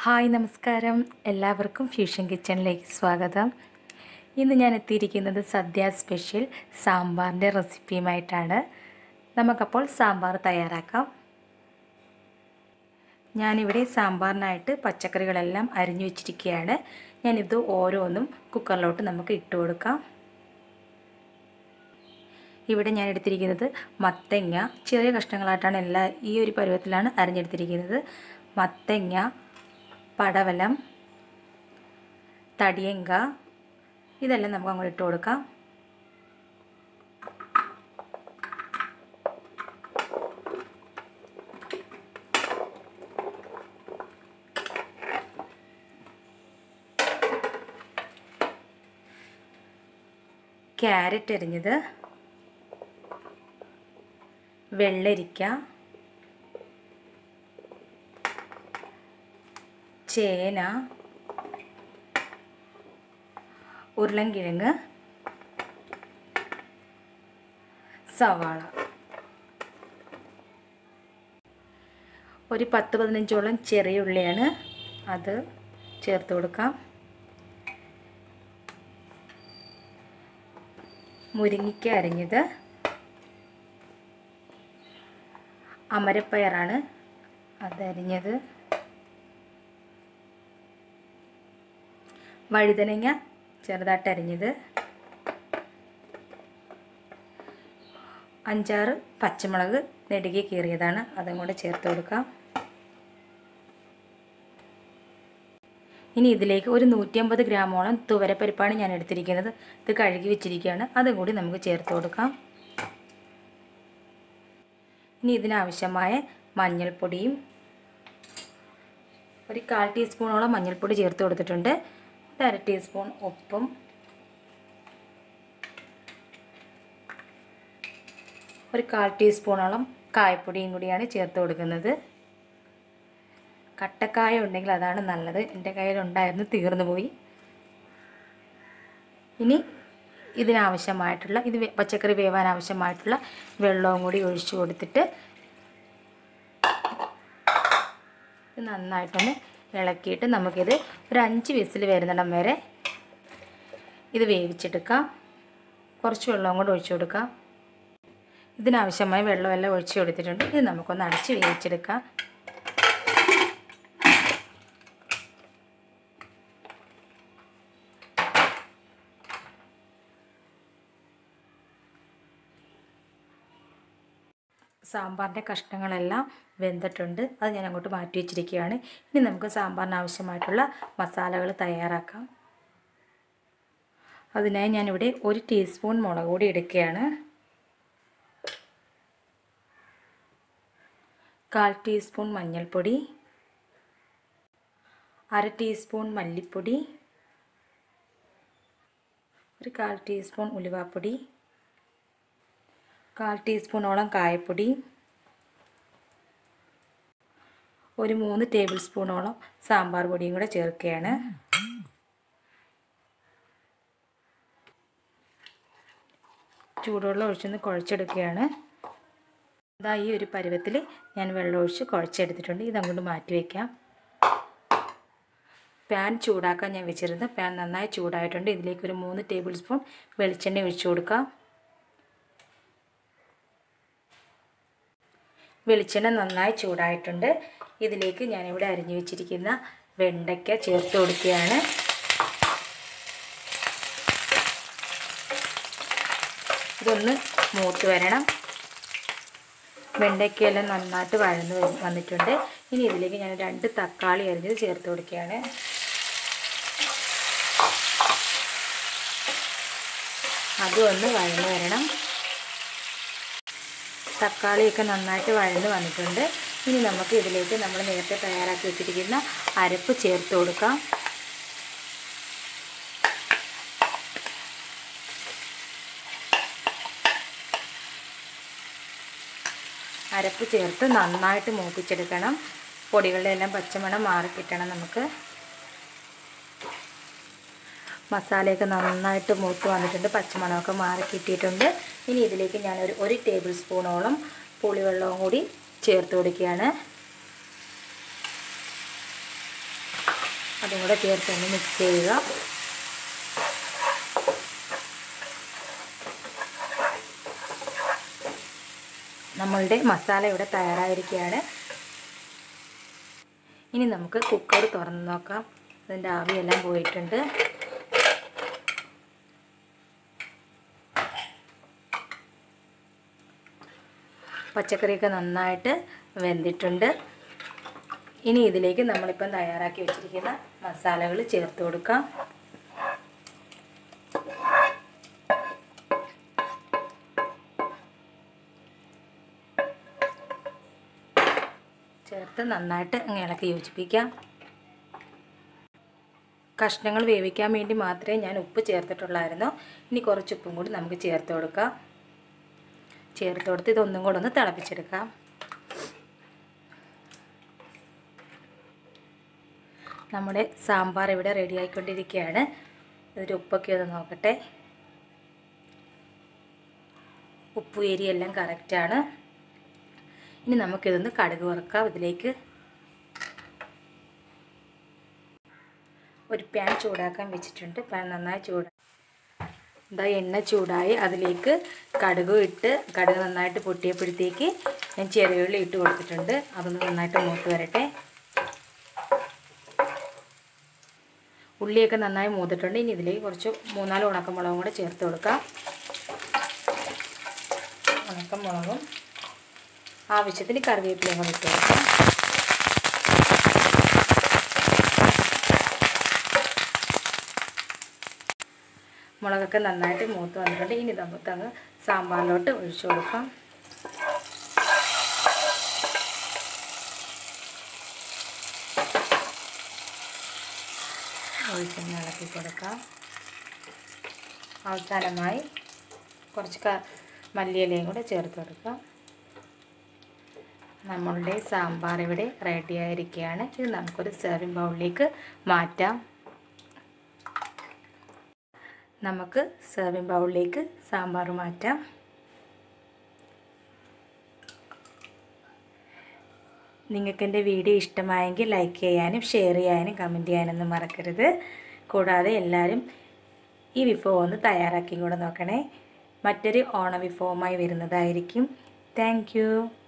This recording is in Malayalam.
ഹായ് നമസ്കാരം എല്ലാവർക്കും ഫ്യൂഷൻ കിച്ചണിലേക്ക് സ്വാഗതം ഇന്ന് ഞാൻ എത്തിയിരിക്കുന്നത് സദ്യ സ്പെഷ്യൽ സാമ്പാറിൻ്റെ റെസിപ്പിയുമായിട്ടാണ് നമുക്കപ്പോൾ സാമ്പാർ തയ്യാറാക്കാം ഞാനിവിടെ സാമ്പാറിനായിട്ട് പച്ചക്കറികളെല്ലാം അരിഞ്ഞു വെച്ചിരിക്കുകയാണ് ഞാനിത് ഓരോന്നും കുക്കറിലോട്ട് നമുക്ക് ഇട്ട് കൊടുക്കാം ഇവിടെ ഞാൻ എടുത്തിരിക്കുന്നത് മത്തങ്ങ ചെറിയ കഷ്ണങ്ങളായിട്ടാണ് എല്ലാ ഈ ഒരു പരുവത്തിലാണ് അരിഞ്ഞെടുത്തിരിക്കുന്നത് മത്തങ്ങ പടവലം തടിയങ്ക ഇതെല്ലാം നമുക്ക് അങ്ങോട്ട് ഇട്ട് കൊടുക്കാം ക്യാരറ്റ് എരിഞ്ഞത് വെള്ളരിക്ക ചേന ഉരുളൻകിഴങ്ങ് സവാള ഒരു പത്ത് പതിനഞ്ചോളം ചെറിയ ഉള്ളിയാണ് അത് ചേർത്ത് കൊടുക്കാം മുരിങ്ങിക്ക അരിഞ്ഞത് അമരപ്പയറാണ് അതരിഞ്ഞത് വഴുതനങ്ങ ചെറുതായിട്ട് അരിഞ്ഞത് അഞ്ചാറ് പച്ചമുളക് നെടുകി കീറിയതാണ് അതും കൂടെ ചേർത്ത് കൊടുക്കാം ഇനി ഇതിലേക്ക് ഒരു നൂറ്റിയമ്പത് ഗ്രാമോളം തുവരപ്പരിപ്പാണ് ഞാൻ എടുത്തിരിക്കുന്നത് ഇത് കഴുകി വെച്ചിരിക്കുകയാണ് അതും കൂടി നമുക്ക് ചേർത്ത് കൊടുക്കാം ഇനി ഇതിനാവശ്യമായ മഞ്ഞൾപ്പൊടിയും ഒരു കാൽ ടീസ്പൂണോളം മഞ്ഞൾപ്പൊടി ചേർത്ത് കൊടുത്തിട്ടുണ്ട് ഒരു അര ടീസ്പൂൺ ഉപ്പും ഒരു കാൽ ടീസ്പൂണോളം കായപ്പൊടിയും കൂടിയാണ് ചേർത്ത് കൊടുക്കുന്നത് കട്ടക്കായ ഉണ്ടെങ്കിൽ അതാണ് നല്ലത് എൻ്റെ കയ്യിലുണ്ടായിരുന്നു തീർന്നു പോയി ഇനി ഇതിനാവശ്യമായിട്ടുള്ള ഇത് പച്ചക്കറി വേവാൻ ആവശ്യമായിട്ടുള്ള വെള്ളവും കൂടി ഒഴിച്ചു കൊടുത്തിട്ട് ഇത് നന്നായിട്ടൊന്ന് ഇളക്കിയിട്ട് നമുക്കിത് ഒരു അഞ്ച് വിസിൽ വരുന്നിടം വരെ ഇത് വേവിച്ചെടുക്കാം കുറച്ച് വെള്ളവും കൂടി ഒഴിച്ചു കൊടുക്കാം ഇതിനാവശ്യമായ വെള്ളമെല്ലാം ഒഴിച്ചു കൊടുത്തിട്ടുണ്ട് ഇത് നമുക്കൊന്ന് അടച്ച് വേവിച്ചെടുക്കാം സാമ്പാറിൻ്റെ കഷ്ണങ്ങളെല്ലാം വെന്തിട്ടുണ്ട് അത് ഞാൻ അങ്ങോട്ട് മാറ്റി വെച്ചിരിക്കുകയാണ് ഇനി നമുക്ക് സാമ്പാറിന് ആവശ്യമായിട്ടുള്ള മസാലകൾ തയ്യാറാക്കാം അതിനായി ഞാനിവിടെ ഒരു ടീസ്പൂൺ മുളക് പൊടി എടുക്കുകയാണ് കാൽ ടീസ്പൂൺ മഞ്ഞൾപ്പൊടി അര ടീസ്പൂൺ മല്ലിപ്പൊടി ഒരു കാൽ ടീസ്പൂൺ ഉലുവാപ്പൊടി കാൽ ടീസ്പൂണോളം കായപ്പൊടി ഒരു മൂന്ന് ടേബിൾ സ്പൂണോളം സാമ്പാർ പൊടിയും കൂടെ ചേർക്കുകയാണ് ചൂടുവെള്ളം ഒഴിച്ചൊന്ന് കുഴച്ചെടുക്കുകയാണ് ഇതാ ഈ ഒരു പരുവത്തിൽ ഞാൻ വെള്ളം ഒഴിച്ച് കുഴച്ചെടുത്തിട്ടുണ്ട് ഇതങ്ങോട്ട് മാറ്റി വയ്ക്കാം പാൻ ചൂടാക്കാൻ ഞാൻ വെച്ചിരുന്നു പാൻ നന്നായി ചൂടായിട്ടുണ്ട് ഇതിലേക്ക് ഒരു മൂന്ന് ടേബിൾ സ്പൂൺ വെളിച്ചെണ്ണ ഒഴിച്ചു കൊടുക്കാം വെളിച്ചെണ്ണ നന്നായി ചൂടായിട്ടുണ്ട് ഇതിലേക്ക് ഞാനിവിടെ അരിഞ്ഞു വെച്ചിരിക്കുന്ന വെണ്ടയ്ക്ക ചേർത്ത് കൊടുക്കുകയാണ് ഇതൊന്ന് മൂത്ത് വരണം വെണ്ടയ്ക്കയെല്ലാം നന്നായിട്ട് വഴന്ന് വന്നിട്ടുണ്ട് ഇനി ഇതിലേക്ക് ഞാൻ രണ്ട് തക്കാളി അരിഞ്ഞത് ചേർത്ത് കൊടുക്കുകയാണ് അതും ഒന്ന് വഴന്ന് വരണം തക്കാളിയൊക്കെ നന്നായിട്ട് വഴന്ന് വന്നിട്ടുണ്ട് ഇനി നമുക്ക് ഇതിലേക്ക് നമ്മൾ നേരത്തെ തയ്യാറാക്കി വെച്ചിരിക്കുന്ന അരപ്പ് ചേർത്ത് കൊടുക്കാം അരപ്പ് ചേർത്ത് നന്നായിട്ട് മൂപ്പിച്ചെടുക്കണം പൊടികളുടെ എല്ലാം പച്ചമണം മാറിക്കിട്ടണം നമുക്ക് മസാലയൊക്കെ നന്നായിട്ട് മൂത്ത് വന്നിട്ടുണ്ട് പച്ചമണമൊക്കെ മാറി കിട്ടിയിട്ടുണ്ട് ഇനി ഇതിലേക്ക് ഞാനൊരു ഒരു ടേബിൾ സ്പൂണോളം പുളിവെള്ളവും കൂടി ചേർത്ത് കൊടുക്കുകയാണ് ഇതും കൂടെ ചേർത്തൊന്ന് മിക്സ് ചെയ്യുക നമ്മളുടെ മസാല ഇവിടെ തയ്യാറായിരിക്കുകയാണ് ഇനി നമുക്ക് കുക്കർ തുറന്ന് നോക്കാം അതിൻ്റെ ആവിയെല്ലാം പോയിട്ടുണ്ട് പച്ചക്കറിയൊക്കെ നന്നായിട്ട് വെന്തിട്ടുണ്ട് ഇനി ഇതിലേക്ക് നമ്മളിപ്പം തയ്യാറാക്കി വെച്ചിരിക്കുന്ന മസാലകൾ ചേർത്ത് കൊടുക്കാം ചേർത്ത് നന്നായിട്ട് അങ്ങ് ഇളക്കി യോജിപ്പിക്കാം കഷ്ണങ്ങൾ വേവിക്കാൻ വേണ്ടി മാത്രമേ ഞാൻ ഉപ്പ് ചേർത്തിട്ടുള്ളായിരുന്നു ഇനി കുറച്ച് ഉപ്പും കൂടി നമുക്ക് ചേർത്ത് കൊടുക്കാം ചേർത്ത് കൊടുത്ത് ഇതൊന്നും കൂടെ ഒന്ന് തിളപ്പിച്ചെടുക്കാം നമ്മുടെ സാമ്പാർ ഇവിടെ റെഡി ആയിക്കൊണ്ടിരിക്കുകയാണ് ഇതിൻ്റെ ഉപ്പൊക്കെ ഒന്ന് നോക്കട്ടെ ഉപ്പ് എരിയെല്ലാം കറക്റ്റാണ് ഇനി നമുക്കിതൊന്ന് കടുക് വറുക്കാം ഇതിലേക്ക് ഒരു പാൻ ചൂടാക്കാൻ വെച്ചിട്ടുണ്ട് പാൻ നന്നായി ചൂടാ എന്താ എണ്ണ ചൂടായി അതിലേക്ക് കടുക് ഇട്ട് കടുക് നന്നായിട്ട് പൊട്ടിയപ്പോഴത്തേക്ക് ഞാൻ ചെറിയ ഉള്ളി ഇട്ട് കൊടുത്തിട്ടുണ്ട് അതൊന്ന് നന്നായിട്ട് മൂത്ത് വരട്ടെ ഉള്ളിയൊക്കെ നന്നായി മൂത്തിട്ടുണ്ട് ഇനി ഇതിലേക്ക് കുറച്ച് മൂന്നാല് ഉണക്കമുളകും കൂടെ ചേർത്ത് കൊടുക്കാം ഉണക്കമുളകും ആവശ്യത്തിന് കറിവേപ്പിലയും കൂടെ ഇട്ട് കൊടുക്കാം മുളകൊക്കെ നന്നായിട്ട് മൂത്ത് വന്നിട്ടുണ്ട് ഇനി നമുക്ക് അങ്ങ് സാമ്പാറിലോട്ട് ഒഴിച്ചു കൊടുക്കാം ഒഴിച്ചൊന്ന് ഇളക്കി കൊടുക്കാം അവസാനമായി കുറച്ച് ക മല്ലിയിലയും കൂടെ ചേർത്ത് കൊടുക്കാം നമ്മളുടെ സാമ്പാർ ഇവിടെ റെഡി ആയിരിക്കുകയാണ് ഇത് നമുക്കൊരു സെർവിങ് ബൗളിലേക്ക് മാറ്റാം നമുക്ക് സെർവിങ് ബൗളിലേക്ക് സാമ്പാർ മാറ്റാം നിങ്ങൾക്ക് എൻ്റെ വീഡിയോ ഇഷ്ടമായെങ്കിൽ ലൈക്ക് ചെയ്യാനും ഷെയർ ചെയ്യാനും കമൻറ്റ് ചെയ്യാനൊന്നും മറക്കരുത് കൂടാതെ എല്ലാവരും ഈ വിഭവം ഒന്ന് തയ്യാറാക്കി കൂടെ നോക്കണേ മറ്റൊരു ഓണ വിഭവമായി വരുന്നതായിരിക്കും താങ്ക്